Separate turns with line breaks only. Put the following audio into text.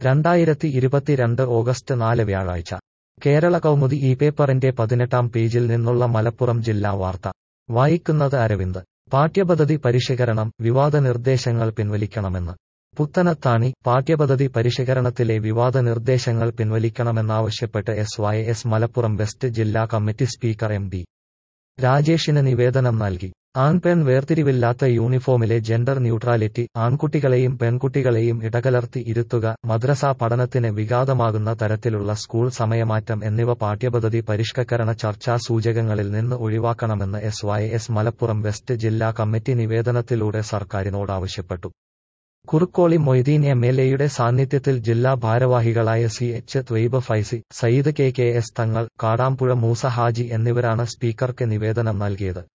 രണ്ടായിരത്തി ഇരുപത്തിരണ്ട് ഓഗസ്റ്റ് നാല് വ്യാഴാഴ്ച കേരള കൗമുദി ഈ പേപ്പറിന്റെ പതിനെട്ടാം പേജിൽ നിന്നുള്ള മലപ്പുറം ജില്ലാ വാർത്ത വായിക്കുന്നത് അരവിന്ദ് പാഠ്യപദ്ധതി പരിഷ്കരണം വിവാദ നിർദ്ദേശങ്ങൾ പിൻവലിക്കണമെന്ന് പുത്തനത്താണി പാഠ്യപദ്ധതി പരിഷ്കരണത്തിലെ വിവാദ നിർദ്ദേശങ്ങൾ പിൻവലിക്കണമെന്നാവശ്യപ്പെട്ട് S Y S Malappuram west ജില്ലാ കമ്മിറ്റി സ്പീക്കർ എം ബി രാജേഷിന് നിവേദനം നൽകി ആൺപെൺ വേർതിരിവില്ലാത്ത യൂണിഫോമിലെ ജെൻഡർ ന്യൂട്രാലിറ്റി ആൺകുട്ടികളെയും പെൺകുട്ടികളെയും ഇടകലർത്തി ഇരുത്തുക മദ്രസ പഠനത്തിന് വിഘാതമാകുന്ന തരത്തിലുള്ള സ്കൂൾ സമയമാറ്റം എന്നിവ പാഠ്യപദ്ധതി പരിഷ്കരണ ചർച്ചാ സൂചകങ്ങളിൽ നിന്ന് ഒഴിവാക്കണമെന്ന് S Y S Malappuram west ജില്ലാ കമ്മിറ്റി നിവേദനത്തിലൂടെ സർക്കാരിനോടാവശ്യപ്പെട്ടു കുറുക്കോളി മൊയ്തീൻ എം എൽ എയുടെ സാന്നിധ്യത്തിൽ ജില്ലാ ഭാരവാഹികളായ C H Thwaib Faizi Sayyid K K S Thangal Kadampuzha Musa Haji എന്നിവരാണ് സ്പീക്കർക്ക് നിവേദനം നൽകിയത്